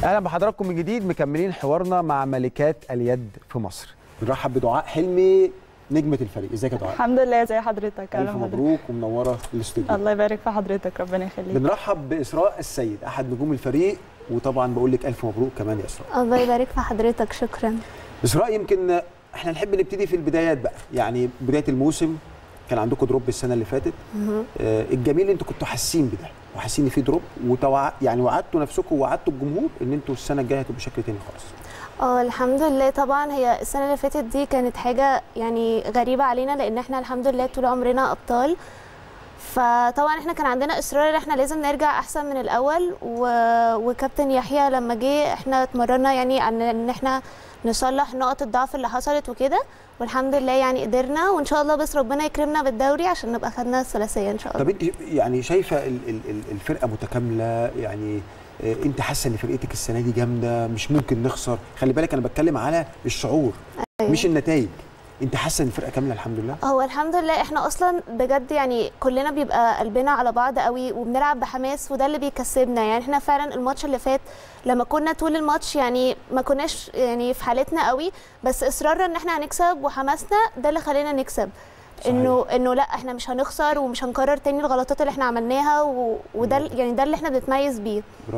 اهلا بحضراتكم من جديد مكملين حوارنا مع ملكات اليد في مصر بنرحب بدعاء حلمي نجمه الفريق ازيك يا دعاء الحمد لله زي حضرتك الف أهلا بحضرتك. مبروك ومنوره الاستوديو الله يبارك في حضرتك ربنا يخليك بنرحب باسراء السيد احد نجوم الفريق وطبعا بقول لك الف مبروك كمان يا اسراء الله يبارك في حضرتك شكرا اسراء يمكن احنا نحب نبتدي في البدايات بقى يعني بدايه الموسم كان عندكم دروب السنه اللي فاتت آه الجميل انتوا كنتوا حاسين بده وحاسين ان في دروب وتوع... يعني وعدتوا نفسكم ووعدتوا الجمهور ان انتوا السنه الجايه هتبقوا بشكل تاني خالص اه الحمد لله طبعا هي السنه اللي فاتت دي كانت حاجه يعني غريبه علينا لان احنا الحمد لله طول عمرنا ابطال فطبعا احنا كان عندنا اصرار ان احنا لازم نرجع احسن من الاول و... وكابتن يحيى لما جه احنا اتمرنا يعني عن ان احنا نصلح نقط الضعف اللي حصلت وكده والحمد لله يعني قدرنا وان شاء الله بس ربنا يكرمنا بالدوري عشان نبقى خدنا الثلاثيه ان شاء الله طب انت يعني شايفه ال- ال- ال- الفرقه متكامله يعني آه، انت حاسه ان فرقتك السنه دي جامده مش ممكن نخسر خلي بالك انا بتكلم على الشعور أيوة. مش النتائج انت حاسه ان الفرقه كامله الحمد لله هو الحمد لله احنا اصلا بجد يعني كلنا بيبقى قلبنا على بعض قوي وبنلعب بحماس وده اللي بيكسبنا يعني احنا فعلا الماتش اللي فات لما كنا طول الماتش يعني ما كناش يعني في حالتنا قوي بس اصرارنا ان احنا هنكسب وحماسنا ده اللي خلينا نكسب صحيح. انه انه لا احنا مش هنخسر ومش هنكرر تاني الغلطات اللي احنا عملناها و... وده ال- يعني ده اللي احنا بنتميز بيه